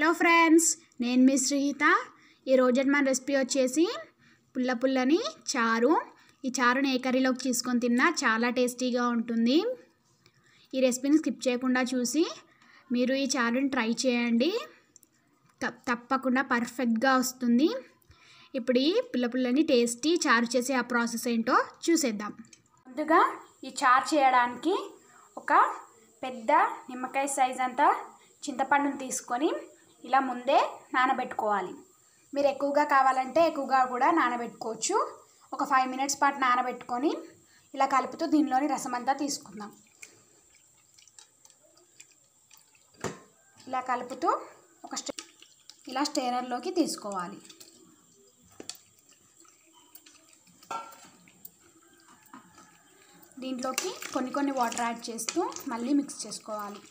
hello friends నేను మీ శ్రీహిత ఈరోజు మన రెసిపీ వచ్చేసి పుల్ల పుల్లని చారు ఈ చారుని ఏ కర్రీలోకి తీసుకొని తిన్నా చాలా టేస్టీగా ఉంటుంది ఈ రెసిపీని స్కిప్ చేయకుండా చూసి మీరు ఈ చారుని ట్రై చేయండి త- తప్పకుండా పర్ఫెక్ట్గా వస్తుంది ఇప్పుడు ఈ పుల్ల పుల్లని టేస్టీ చారు చేసే ఆ ప్రాసెస్ ఏంటో చూసేద్దాం ముందుగా ఈ చారు చేయడానికి ఒక పెద్ద నిమ్మకాయ సైజ్ అంతా చింతపండుని తీసుకొని ఇలా ముందే నానబెట్టుకోవాలి మీరు ఎక్కువగా కావాలంటే ఎక్కువగా కూడా నానబెట్టుకోవచ్చు ఒక ఫైవ్ మినిట్స్ పాటు నానబెట్టుకొని ఇలా కలుపుతూ దీనిలోని రసం అంతా తీసుకుందాం ఇలా కలుపుతూ ఒక స్టే ఇలా స్టేనర్లోకి తీసుకోవాలి దీంట్లోకి కొన్ని కొన్ని వాటర్ యాడ్ చేస్తూ మళ్ళీ మిక్స్ చేసుకోవాలి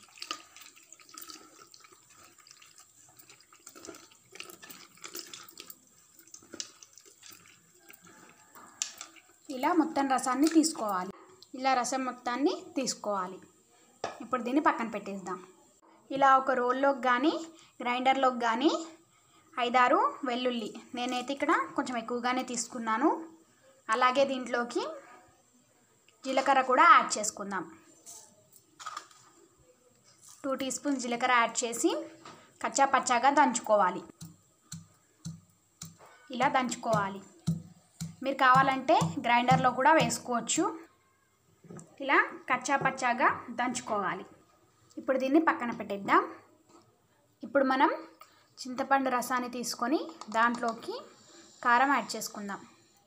ఇలా మొత్తం రసాన్ని తీసుకోవాలి ఇలా రసం మొత్తాన్ని తీసుకోవాలి ఇప్పుడు దీన్ని పక్కన పెట్టేద్దాం ఇలా ఒక రోల్లోకి కానీ గ్రైండర్లోకి కానీ ఐదారు వెల్లుల్లి నేనైతే ఇక్కడ కొంచెం ఎక్కువగానే తీసుకున్నాను అలాగే దీంట్లోకి జీలకర్ర కూడా యాడ్ చేసుకుందాం టూ టీ స్పూన్స్ జీలకర్ర యాడ్ చేసి కచ్చా పచ్చాగా దంచుకోవాలి ఇలా దంచుకోవాలి మీరు కావాలంటే గ్రైండర్లో కూడా వేసుకోవచ్చు ఇలా కచ్చా పచ్చాగా దంచుకోవాలి ఇప్పుడు దీన్ని పక్కన పెట్టేద్దాం ఇప్పుడు మనం చింతపండు రసాన్ని తీసుకొని దాంట్లోకి కారం యాడ్ చేసుకుందాం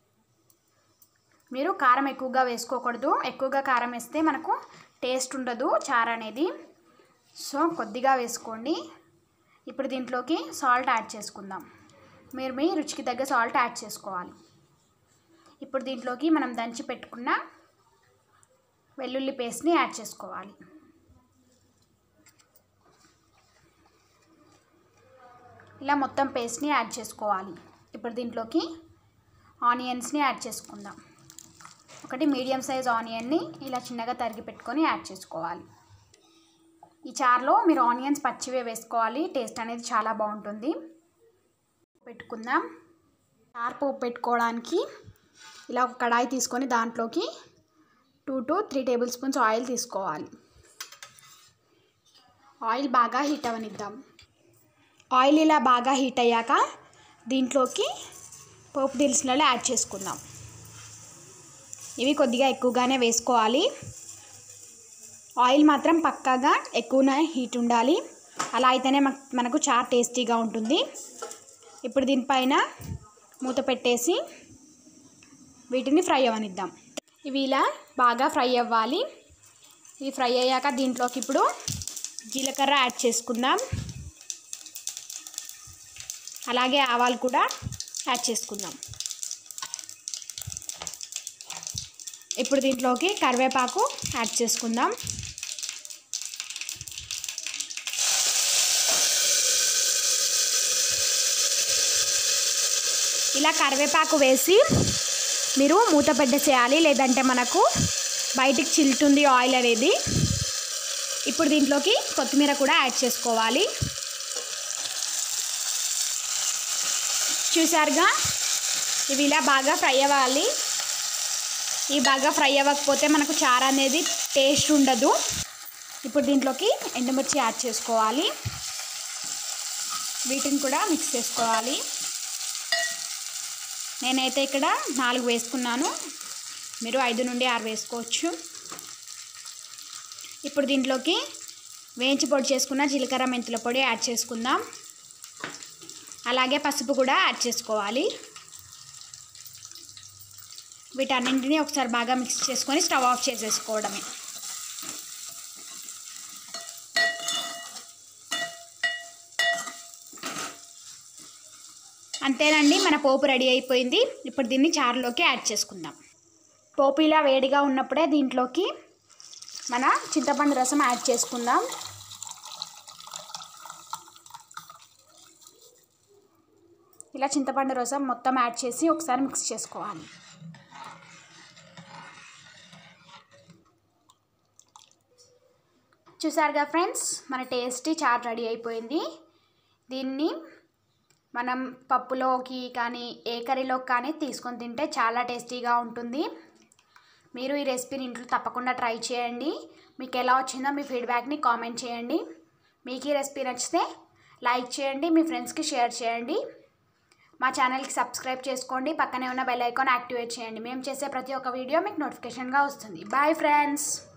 మీరు కారం ఎక్కువగా వేసుకోకూడదు ఎక్కువగా కారం వేస్తే మనకు టేస్ట్ ఉండదు చారు అనేది సో కొద్దిగా వేసుకోండి ఇప్పుడు దీంట్లోకి సాల్ట్ యాడ్ చేసుకుందాం మీరు మీ రుచికి తగ్గ సాల్ట్ యాడ్ చేసుకోవాలి ఇప్పుడు దీంట్లోకి మనం దంచి పెట్టుకున్న వెల్లుల్లి పేస్ట్ని యాడ్ చేసుకోవాలి ఇలా మొత్తం పేస్ట్ని యాడ్ చేసుకోవాలి ఇప్పుడు దీంట్లోకి ఆనియన్స్ని యాడ్ చేసుకుందాం ఒకటి మీడియం సైజ్ ఆనియన్ని ఇలా చిన్నగా తరిగి పెట్టుకొని యాడ్ చేసుకోవాలి ఈ చారులో మీరు ఆనియన్స్ పచ్చివే వేసుకోవాలి టేస్ట్ అనేది చాలా బాగుంటుంది పెట్టుకుందాం చారు పోపు పెట్టుకోవడానికి ఇలా ఒక కడాయి తీసుకొని దాంట్లోకి two to three tablespoons oil తీసుకోవాలి ఆయిల్ బాగా హీట్ అవనిద్దాం ఆయిల్ ఇలా బాగా హీట్ అయ్యాక దీంట్లోకి పోపు దినుసులలో యాడ్ చేసుకుందాం ఇవి కొద్దిగా ఎక్కువగానే వేసుకోవాలి ఆయిల్ మాత్రం పక్కాగా ఎక్కువనే హీట్ ఉండాలి అలా అయితేనే మన- మనకు చారు టేస్టీగా ఉంటుంది ఇప్పుడు దీనిపైన మూత పెట్టేసి వీటిని ఫ్రై అవ్వనిద్దాం ఇవి ఇలా బాగా ఫ్రై అవ్వాలి ఇవి ఫ్రై అయ్యాక దీంట్లోకి ఇప్పుడు జీలకర్ర యాడ్ చేసుకుందాం అలాగే ఆవాలు కూడా యాడ్ చేసుకుందాం ఇప్పుడు దీంట్లోకి కరివేపాకు యాడ్ చేసుకుందాం ఇలా కరివేపాకు వేసి మీరు మూత పెట్టేసేయాలి లేదంటే మనకు బయటికి చిల్లుతుంది ఆయిల్ అనేది ఇప్పుడు దీంట్లోకి కొత్తిమీర కూడా యాడ్ చేసుకోవాలి చూసారుగా ఇవి ఇలా బాగా ఫ్రై అవ్వాలి ఈ బాగా ఫ్రై అవ్వకపోతే మనకు చారు అనేది టేస్ట్ ఉండదు ఇప్పుడు దీంట్లోకి ఎండుమిర్చి యాడ్ చేసుకోవాలి వీటిని కూడా మిక్స్ చేసుకోవాలి నేనైతే ఇక్కడ నాలుగు వేసుకున్నాను మీరు ఐదు నుండి ఆరు వేసుకోవచ్చు ఇప్పుడు దీంట్లోకి వేయించి పొడి చేసుకున్న జీలకర్ర మెంతుల పొడి యాడ్ చేసుకుందాం అలాగే పసుపు కూడా యాడ్ చేసుకోవాలి వీటన్నింటినీ ఒకసారి బాగా మిక్స్ చేసుకొని స్టవ్ ఆఫ్ చేసేసుకోవడమే అంతేనండి మన పోపు రెడీ అయిపోయింది ఇప్పుడు దీన్ని చారులోకి యాడ్ చేసుకుందాం పోపు ఇలా వేడిగా ఉన్నప్పుడే దీంట్లోకి మన చింతపండు రసం యాడ్ చేసుకుందాం ఇలా చింతపండు రసం మొత్తం యాడ్ చేసి ఒకసారి మిక్స్ చేసుకోవాలి చూసారుగా ఫ్రెండ్స్ మన టేస్టీ చాట్ రెడీ అయిపోయింది దీన్ని మనం పప్పులోకి కానీ ఏ కర్రీలోకి కానీ తీసుకొని తింటే చాలా టేస్టీగా ఉంటుంది మీరు ఈ రెసిపీని ఇంట్లో తప్పకుండా ట్రై చేయండి మీకు ఎలా వచ్చిందో మీ ఫీడ్బ్యాక్ని కామెంట్ చేయండి మీకు ఈ రెసిపీ నచ్చితే లైక్ చేయండి మీ ఫ్రెండ్స్కి షేర్ చేయండి మా ఛానల్కి సబ్స్క్రైబ్ చేసుకోండి పక్కనే ఉన్న బెల్ ఐకాన్ యాక్టివేట్ చేయండి మేము చేసే ప్రతి ఒక్క వీడియో మీకు నోటిఫికేషన్గా వస్తుంది బాయ్ ఫ్రెండ్స్